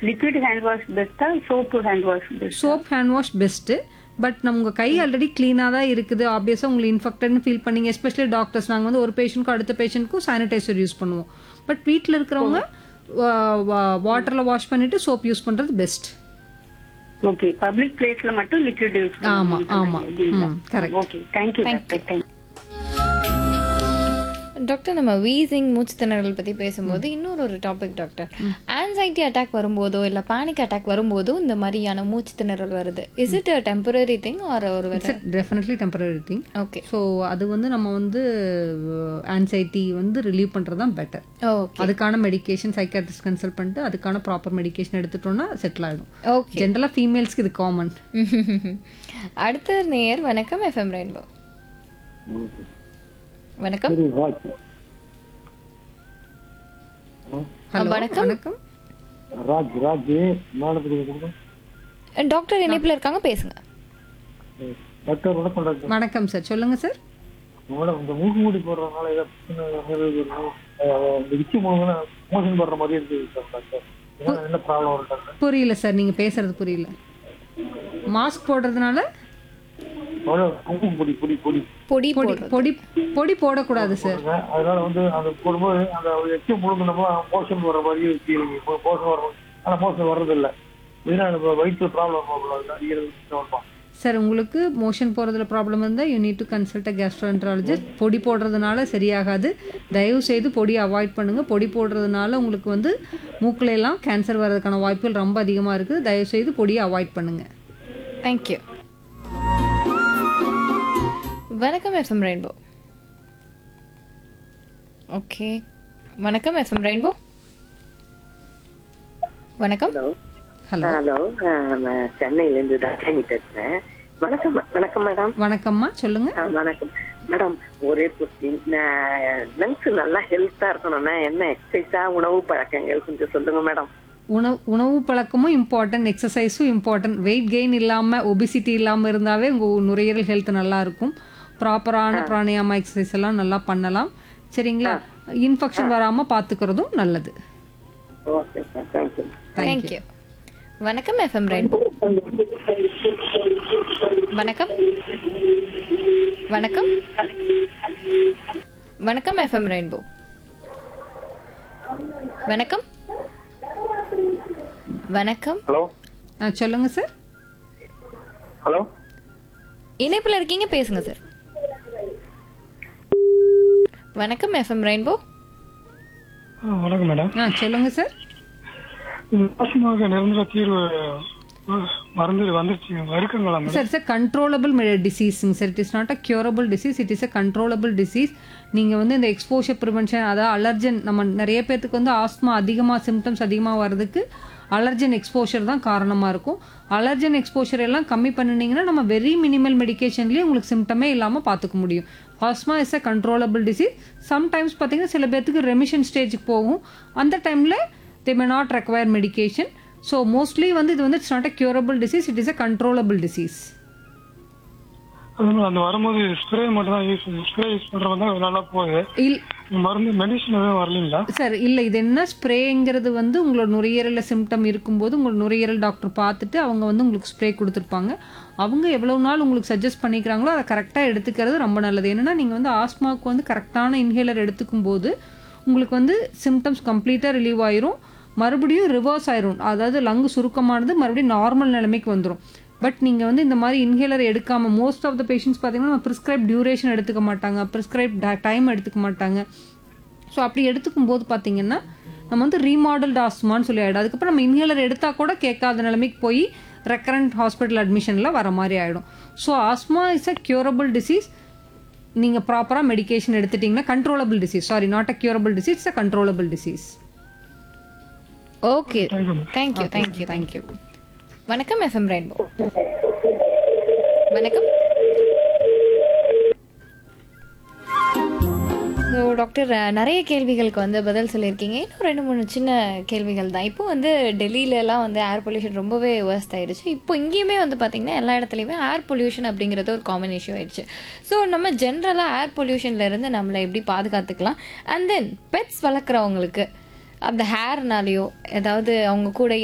Liquid hand wash பெஸ்டா soap hand wash best soap hand wash best but நம்ம உங்கள் கை ஆல்ரெடி க்ளீனாக தான் இருக்குது ஆப்வியஸாக உங்களுக்கு இன்ஃபெக்டட்னு ஃபீல் பண்ணீங்க எஸ்பெஷலி டாக்டர்ஸ் நாங்கள் வந்து ஒரு பேஷண்ட்க்கும் அடுத்த பேஷண்ட்க்கும் சானிடைசர் யூஸ் பண்ணுவோம் பட் வீட்டில் இருக்கிறவங்க வாட்டரில் வாஷ் பண்ணிவிட்டு சோப் யூஸ் பண்ணுறது பெஸ்ட் ஓகே பப்ளிக் பிளேஸ்ல மட்டும் லிக்விட் யூஸ் ஆமா, ஆமா. ம், correct. Okay thank you doctor thank doctor நம்ம வீசிங் மூச்சு திணறல் பத்தி பேசும்போது இன்னொரு ஒரு டாபிக் டாக்டர் ஆன்சைட்டி அட்டாக் வரும்போதோ இல்ல பேனிக் அட்டாக் வரும்போதோ இந்த மாதிரியான மூச்சு திணறல் வருது is it a temporary thing or ஒரு definitely temporary thing okay so அது வந்து நம்ம வந்து ஆன்சைட்டி வந்து ரிலீவ் பண்ணுறது தான் பெட்டர் ஓகே அதுக்கான மெடிகேஷன் சைக்காட்ரிஸ்ட் கன்சல்ட் பண்ணிட்டு அதுக்கான ப்ராப்பர் மெடிகேஷன் எடுத்துட்டோம்னா செட்டில் ஆகிடும் ஓகே ஜென்ரலாக ஃபீமேல்ஸ்க்கு இது காமன் அடுத்த நேயர் வணக்கம் எஃப்எம் ரெயின்போ வணக்கம் ஹலோ வணக்கம். வணக்கம் ராஜ் ராஜ் மாலத்துக்கு கொடுங்க டாக்டர் இணைப்புல இருக்காங்க பேசுங்க டாக்டர் வணக்கம் டாக்டர் வணக்கம் சார் சொல்லுங்கள் சார் மேடம் இந்த மூக்கு மூடி போடுறதுனால ஏதாவது பிரச்சனை வருது? அஹ் இந்த இச்சி மூணுங்க மோஷன் போடுற மாதிரி இருக்குது சார் டாக்டர் இதனால என்ன ப்ராப்ளம் வரும் டாக்டர் புரியல சார் நீங்கள் பேசுறது புரியல மாஸ்க் போடுறதுனால அவ்வளோ மூக்கு பொடி பொடி பொடி பொடி பொடி போடுறது பொடி பொடி போடக்கூடாது சார் போடுங்க. அதனால வந்து அந்த போடும்போது அந்த எச்சி முழுங்கினோம்னா மோஷன் வர்ற மாதிரி ஃபீலிங் மோஷன் வர ஆனால் மோஷன் வர்றதில்லை இதனால நம்ம வயிற்று ப்ராப்ளம் வருமா சார் உங்களுக்கு மோஷன் போகிறதுல ப்ராப்ளம் இருந்தால் you need to consult a gastroenterologist பொடி போடுறதுனால சரியாகாது தயவு செய்து பொடி அவாய்ட் பண்ணுங்கள் பொடி போடுறதுனால உங்களுக்கு வந்து மூக்குல எல்லாம் கேன்சர் வர்றதுக்கான வாய்ப்புகள் ரொம்ப அதிகமாக இருக்குது தயவு செய்து பொடியை அவாய்ட் பண்ணுங்கள் தேங்க்யூ வணக்கம் எஃப்எம் ரெயின்போ ஓகே வணக்கம் எஃப்எம் ரெயின்போ வணக்கம் ஹலோ ஹலோ நான் சென்னையில இருந்து தர்ஷினி பேசுறேன் வணக்கம் வணக்கம் மேடம் வணக்கம்மா சொல்லுங்கள் ஆ, வணக்கம் மேடம் ஒரே கொஸ்டின் லங்ஸ் நல்லா ஹெல்த்தா இருக்கணும்னா என்ன எக்ஸசைஸா உணவு பழக்கங்கள் கொஞ்சம் சொல்லுங்க மேடம் உணவு உணவு பழக்கமும் இம்பார்ட்டன்ட் எக்ஸசைஸும் இம்பார்ட்டன்ட் வெயிட் கெயின் இல்லாமல் ஒபிசிட்டி இல்லாமல் இருந்தாவே உங்கள் நுரையீரல் ஹெல்த் நல்லா இருக்கும் ப்ராப்பரான பிராணாயாமா எக்ஸசைஸ் எல்லாம் நல்லா பண்ணலாம் சரிங்களா இன்ஃபெக்ஷன் வராமல் பார்த்துக்கிறதும் நல்லது ஓகே சார் தேங்க்யூ தேங்க்யூ வணக்கம் எஃப்எம் ரெயின்போ வணக்கம் வணக்கம் வணக்கம் எஃப்எம் ரெயின்போ வணக்கம் வணக்கம் ஹலோ ஆ சொல்லுங்க சார் ஹலோ இணைப்புல இருக்கீங்க பேசுங்க சார் வணக்கம் எஃப்எம் ரெயின்போ வணக்கம் மேடம் ஆ சொல்லுங்க சார் மாசமாக நிரந்தர தீர்வு மருந்து வந்துருச்சு வருக்குங்களா சார் சார் கண்ட்ரோலபிள் டிசீஸுங்க sir it is not a curable disease it is a controllable disease நீங்கள் வந்து இந்த எக்ஸ்போஷர் ப்ரிவென்ஷன் அதாவது அலர்ஜன் நம்ம நிறைய பேர்த்துக்கு வந்து ஆஸ்மா அதிகமாக சிம்டம்ஸ் அதிகமாக வர்றதுக்கு அலர்ஜன் எக்ஸ்போஷர் தான் காரணமாக இருக்கும் அலர்ஜன் எக்ஸ்போஷர் எல்லாம் கம்மி பண்ணினீங்கன்னா நம்ம வெரி மினிமல் மெடிகேஷன்லேயே உங்களுக்கு சிம்டமே இல்லாமல் பார்த்துக்க முடியும் asthma is a controllable disease sometimes பார்த்தீங்கன்னா சில பேர்த்துக்கு ரெமிஷன் ஸ்டேஜுக்கு போகும் அந்த டைமில் they may not require medication so mostly வந்து இது வந்து it's not a curable disease it is a controllable disease அந்த வரும்போது ஸ்ப்ரே மட்டும் தான் யூஸ் ஸ்ப்ரே யூஸ் பண்றது தான் நல்லா போகுது இல் மருந்து மெடிசன் எதுவும் வரலீங்களா சார் இல்லை இது என்ன ஸ்ப்ரேங்கிறது வந்து உங்களோட நுரையீரலில் சிம்டம் இருக்கும்போது உங்களோட நுரையீரல் டாக்டர் பார்த்துட்டு அவங்க வந்து உங்களுக்கு ஸ்ப்ரே கொடுத்துருப்பாங்க அவங்க எவ்வளவு நாள் உங்களுக்கு சஜஸ்ட் பண்ணிக்கிறாங்களோ அதை கரெக்டாக எடுத்துக்கிறது ரொம்ப நல்லது என்னன்னா நீங்கள் வந்து ஆஸ்மாவுக்கு வந்து கரெக்டான இன்ஹேலர் எடுத்துக்கும் போது உங்களுக்கு வந்து சிம்டம்ஸ் கம்ப்ளீட்டாக ரிலீவ் ஆயிரும் மறுபடியும் ரிவர்ஸ் ஆயிரும் அதாவது லங்கு சுருக்கமானது மறுபடியும் நார்மல் நிலைமைக்கு வந்துடும் பட் நீங்கள் வந்து இந்த மாதிரி இன்ஹேலர் எடுக்காமல் மோஸ்ட் ஆஃப் த பேஷண்ட்ஸ் பார்த்தீங்கன்னா ப்ரிஸ்கிரைப் டியூரேஷன் எடுத்துக்க மாட்டாங்க ப்ரிஸ்கிரைப் டைம் எடுத்துக்க மாட்டாங்க ஸோ அப்படி எடுத்துக்கும் போது பார்த்தீங்கன்னா நம்ம வந்து ரீமாடல்ட் ஆஸ்மான்னு சொல்லி ஆகிடும் அதுக்கப்புறம் நம்ம இன்ஹேலர் எடுத்தால் கூட கேட்காத நிலைமைக்கு போய் ரெக்கரண்ட் ஹாஸ்பிட்டல் அட்மிஷனில் வர மாதிரி ஆகிடும் so asthma is a curable disease நீங்கள் ப்ராப்பராக மெடிகேஷன் எடுத்துட்டிங்கன்னா controllable disease sorry not a curable disease it's a controllable disease okay thank you thank you thank you வணக்கம் எஃப்எம் ரெயின்போ வணக்கம் ஸோ டாக்டர் அஹ், நிறைய கேள்விகளுக்கு வந்து பதில் சொல்லியிருக்கீங்க இன்னும் ரெண்டு மூணு சின்ன கேள்விகள் தான் இப்போ வந்து டெல்லியில எல்லாம் வந்து ஏர் பொல்யூஷன் ரொம்பவே வேர்ஸ்ட் ஆயிடுச்சு இப்போ இங்கேயுமே வந்து பார்த்தீங்கன்னா எல்லா இடத்துலையுமே ஏர் பொல்யூஷன் அப்படிங்கிறது ஒரு காமன் இஷ்யூ ஆயிடுச்சு ஸோ நம்ம ஜென்ரலாக ஏர் பொல்யூஷன்ல இருந்து நம்மளை எப்படி பாதுகாத்துக்கலாம் அண்ட் தென் பெட்ஸ் வளர்க்குறவங்களுக்கு அந்த ஹேர்னாலேயோ ஏதாவது அவங்க கூட